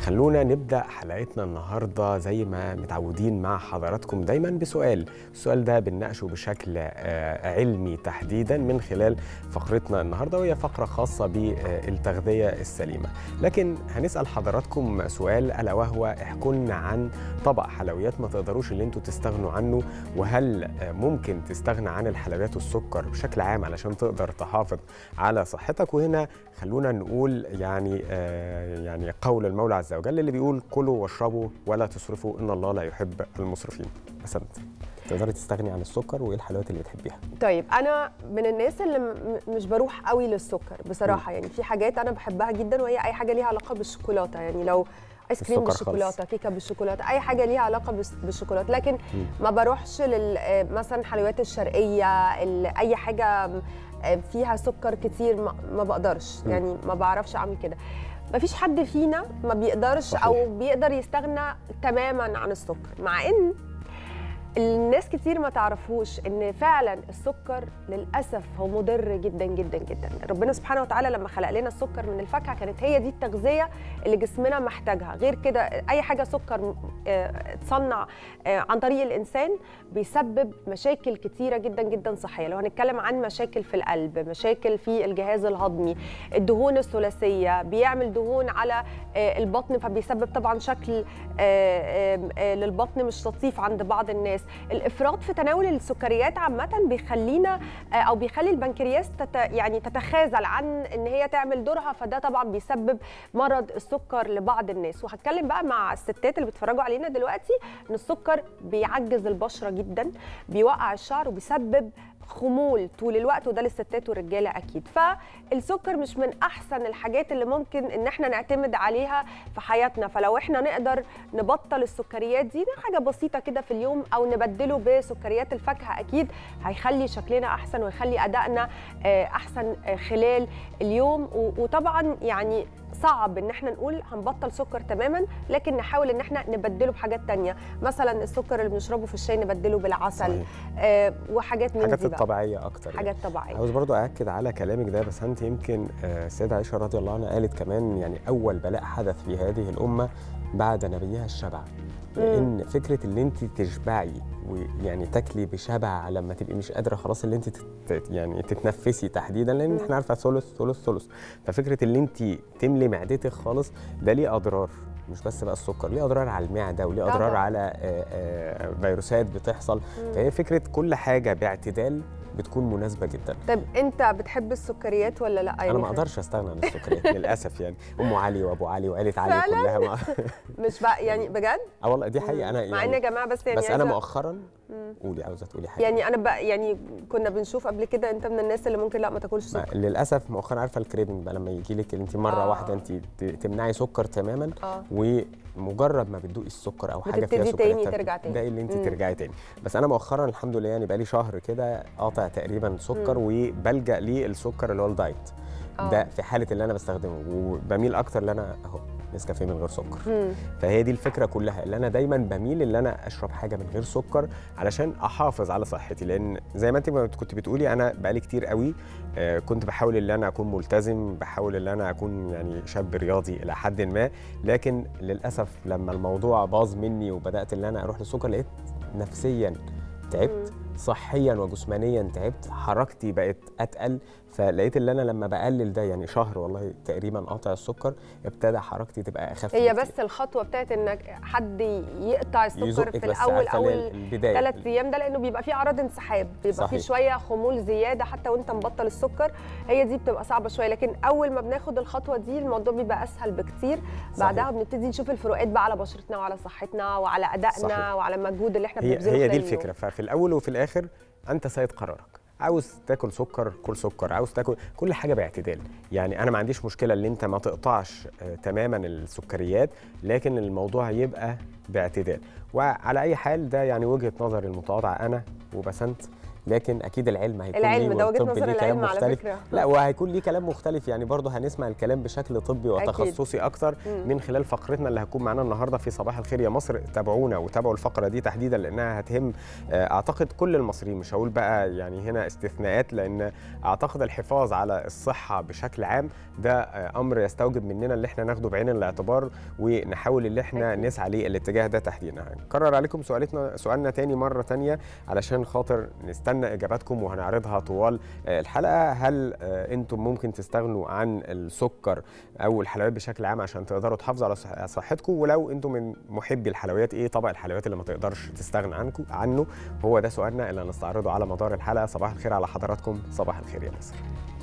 خلونا نبدا حلقتنا النهارده زي ما متعودين مع حضراتكم دايما بسؤال السؤال ده بنناقشه بشكل آه، علمي تحديدا من خلال فقرتنا النهارده وهي فقره خاصه بالتغذيه السليمه لكن هنسال حضراتكم سؤال الا وهو احكوا لنا عن طبق حلويات ما تقدروش اللي انتوا تستغنوا عنه وهل آه، ممكن تستغنى عن الحلويات والسكر بشكل عام علشان تقدر تحافظ على صحتك وهنا خلونا نقول يعني آه يعني قول المولى عز وجل اللي بيقول كلوا واشربوا ولا تسرفوا ان الله لا يحب المسرفين بس انت تقدري تستغني عن السكر وايه الحلويات اللي بتحبيها طيب انا من الناس اللي م- مش بروح قوي للسكر بصراحه يعني في حاجات انا بحبها جدا وهي اي حاجه ليها علاقه بالشوكولاته يعني لو ايس كريم السكر خالص. بالشوكولاته كيكه بالشوكولاته اي حاجه ليها علاقه بس- بالشوكولاته لكن ما بروحش لل آه، مثلا الحلويات الشرقيه ال- اي حاجه م- آه، فيها سكر كتير ما, ما بقدرش مم. يعني ما بعرفش اعمل كده ما فيش حد فينا ما بيقدرش صحيح. او بيقدر يستغنى تماما عن السكر مع ان الناس كتير ما تعرفوش ان فعلا السكر للاسف هو مضر جدا جدا جدا ربنا سبحانه وتعالى لما خلق لنا السكر من الفاكهه كانت هي دي التغذيه اللي جسمنا محتاجها غير كده اي حاجه سكر آه، اتصنع آه، عن طريق الانسان بيسبب مشاكل كتيره جدا جدا صحيه لو هنتكلم عن مشاكل في القلب مشاكل في الجهاز الهضمي الدهون الثلاثيه بيعمل دهون على آه، البطن فبيسبب طبعا شكل آه، آه، آه، للبطن مش لطيف عند بعض الناس الافراط في تناول السكريات عامه بيخلينا آه، او بيخلي البنكرياس تت يعني تتخاذل عن ان هي تعمل دورها فده طبعا بيسبب مرض السكر لبعض الناس وهتكلم بقى مع الستات اللي بيتفرجوا علينا دلوقتي ان السكر بيعجز البشره جدا بيوقع الشعر وبيسبب خمول طول الوقت وده للستات والرجاله اكيد فالسكر مش من احسن الحاجات اللي ممكن ان احنا نعتمد عليها في حياتنا فلو احنا نقدر نبطل السكريات دي ده حاجه بسيطه كده في اليوم او نبدله بسكريات الفاكهه اكيد هيخلي شكلنا احسن ويخلي ادائنا آه، احسن آه، خلال اليوم و- وطبعا يعني صعب ان احنا نقول هنبطل سكر تماما لكن نحاول ان احنا نبدله بحاجات تانية مثلا السكر اللي بنشربه في الشاي نبدله بالعسل صحيح. آه وحاجات من حاجات دي بقى الطبيعيه اكتر يعني. حاجات طبيعيه عاوز برضو اكد على كلامك ده بس انت يمكن آه، السيده عائشه رضي الله عنها قالت كمان يعني اول بلاء حدث في هذه الامه بعد نبيها الشبع لان فكره ان انت تشبعي ويعني تاكلي بشبع لما تبقي مش قادره خلاص اللي انت تت يعني تتنفسي تحديدا لان مم. احنا عارفه ثلث ثلث ثلث ففكره ان انت تملي معدتك خالص ده ليه اضرار مش بس بقى السكر ليه اضرار على المعده وليه اضرار طبعاً. على آه، آه، فيروسات بتحصل مم. فهي فكره كل حاجه باعتدال بتكون مناسبه جدا طب انت بتحب السكريات ولا لا انا ما اقدرش استغنى عن السكريات للاسف يعني ام علي وابو علي وقالت علي فعلاً؟ كلها ما... مش بقى يعني بجد اه والله دي حقيقه انا مع ان يا يعني جماعه بس يعني بس انا عايزة- مؤخرا مم. قولي عاوزه تقولي حاجه يعني انا بقى يعني كنا بنشوف قبل كده انت من الناس اللي ممكن لا ما تاكلش ما- سكر للاسف مؤخرا عارفه الكريبنج بقى لما يجي لك انت مره آه. واحده انت ت- تمنعي سكر تماما اه ومجرد ما بتدوقي السكر او حاجه فيها بتبتدي سكر تاني فبت- ترجع تاني. تلاقي اللي انت مم. ترجعي تاني بس انا مؤخرا الحمد لله يعني بقى لي شهر كده قاطع تقريبا سكر وبلجا للسكر اللي هو الدايت آه. ده في حاله اللي انا بستخدمه وبميل اكتر ان انا اهو نسكافيه من غير سكر مم. فهي دي الفكره كلها اللي انا دايما بميل ان انا اشرب حاجه من غير سكر علشان احافظ على صحتي لان زي ما انت ما كنت بتقولي انا بقالي كتير قوي آه، كنت بحاول ان انا اكون ملتزم بحاول ان انا اكون يعني شاب رياضي الى حد ما لكن للاسف لما الموضوع باظ مني وبدات ان انا اروح للسكر لقيت نفسيا تعبت صحيا وجسمانيا تعبت حركتي بقت اتقل فلقيت ان انا لما بقلل ده يعني شهر والله تقريبا قاطع السكر ابتدى حركتي تبقى اخف هي بكتير. بس الخطوه بتاعت انك حد يقطع السكر يزقك في بس الاول عارفة اول اللي هي البدايه ثلاث ايام ده لانه بيبقى فيه اعراض انسحاب بيبقى فيه صحيح. شويه خمول زياده حتى وانت مبطل السكر هي دي بتبقى صعبه شويه لكن اول ما بناخد الخطوه دي الموضوع بيبقى اسهل بكتير بعدها بنبتدي نشوف الفروقات بقى على بشرتنا وعلى صحتنا وعلى ادائنا صحيح. وعلى المجهود اللي احنا هي بنبذله هي خلال دي اليوم. الفكره ففي الاول وفي الاخر انت سيد قرارك عاوز تاكل سكر كل سكر عاوز تاكل كل حاجه باعتدال يعني انا ما عنديش مشكله ان انت ما تقطعش آه، تماما السكريات لكن الموضوع يبقى باعتدال وعلى اي حال ده يعني وجهه نظري المتواضعه انا وبسنت لكن اكيد العلم هيكون العلم ليه ده وجهه والطب نظر ليه كلام العلم على مختلف فكره لا وهيكون ليه كلام مختلف يعني برضه هنسمع الكلام بشكل طبي وتخصصي اكتر مم. من خلال فقرتنا اللي هتكون معانا النهارده في صباح الخير يا مصر تابعونا وتابعوا الفقره دي تحديدا لانها هتهم آه، اعتقد كل المصريين مش هقول بقى يعني هنا استثناءات لان اعتقد الحفاظ على الصحه بشكل عام ده آه، امر يستوجب مننا اللي احنا ناخده بعين الاعتبار ونحاول اللي احنا أكيد. نسعى للاتجاه ده تحديدا هنكرر عليكم سؤالتنا سؤالنا تاني مره تانية علشان خاطر نستنى اجاباتكم وهنعرضها طوال آه، الحلقه هل آه، انتم ممكن تستغنوا عن السكر او الحلويات بشكل عام عشان تقدروا تحافظوا على صح- صحتكم ولو انتم من محبي الحلويات ايه طبق الحلويات اللي ما تقدرش تستغنى عنكم عنه هو ده سؤالنا اللي هنستعرضه على مدار الحلقه صباح الخير على حضراتكم صباح الخير يا مصر